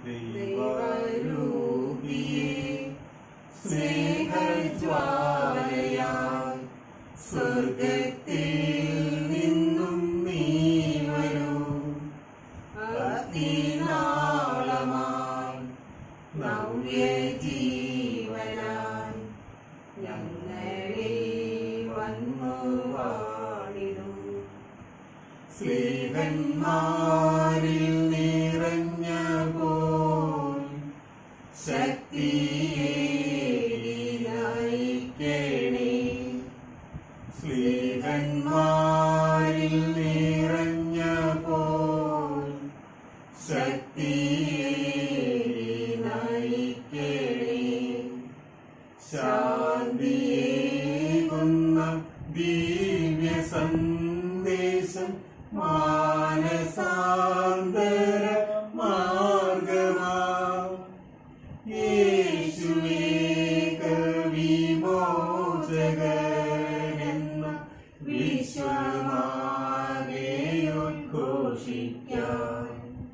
ദൈവരൂപിയെ സ്നേഹജ്വാലയാൽ സ്വർഗത്തിൽ നിന്നും നീ വരൂ അഗ്നിനാളമായി നവ്യജീവനായി ഞങ്ങളിൽ വന്നു വാണിടും സ്ത്രീകന്മാരിൽ നിറഞ്ഞ പോൽ ശക്തിയെ നയിക്കണേ സ്ത്രീകന്മാരിൽ നിറഞ്ഞ പോൽ ശക്തിയെ നയിക്കണേ ശാന്തിയേകുന്ന ദിവ്യ സന്ദേശം മാനസാന്തര മാർഗമാ യേശുവേക വിമോചകനെന്ന വിശ്വമാകെയുദ്ഘോഷിക്കാൻ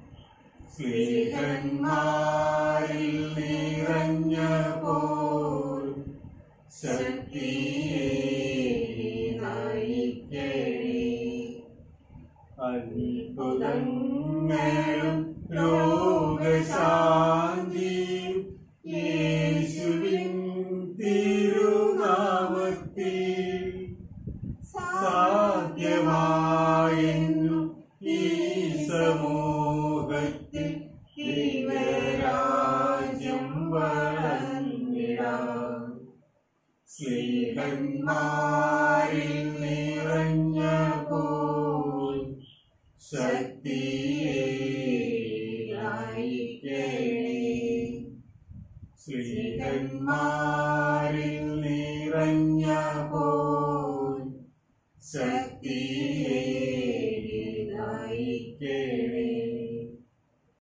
സ്ത്രീകന്മാരിൽ നിറഞ്ഞ പോൽ ശക്തിയെ നയിക്കണേ അത്ഭുതങ്ങളും രോഗശാന്തിയും യേശുവിൻ തിരുനാമത്തിൽ സാധ്യമായെന്നു ഈ സമൂഹത്തിൽ ദൈവരാജ്യം വളർന്നിടാം സ്നേഹന്മാരിൽ നിറഞ്ഞ പോൽ ശക്തിയെ നയിക്കണേ സ്നേഹന്മാരിൽ നിറഞ്ഞ പോൽ ശക്തിയെ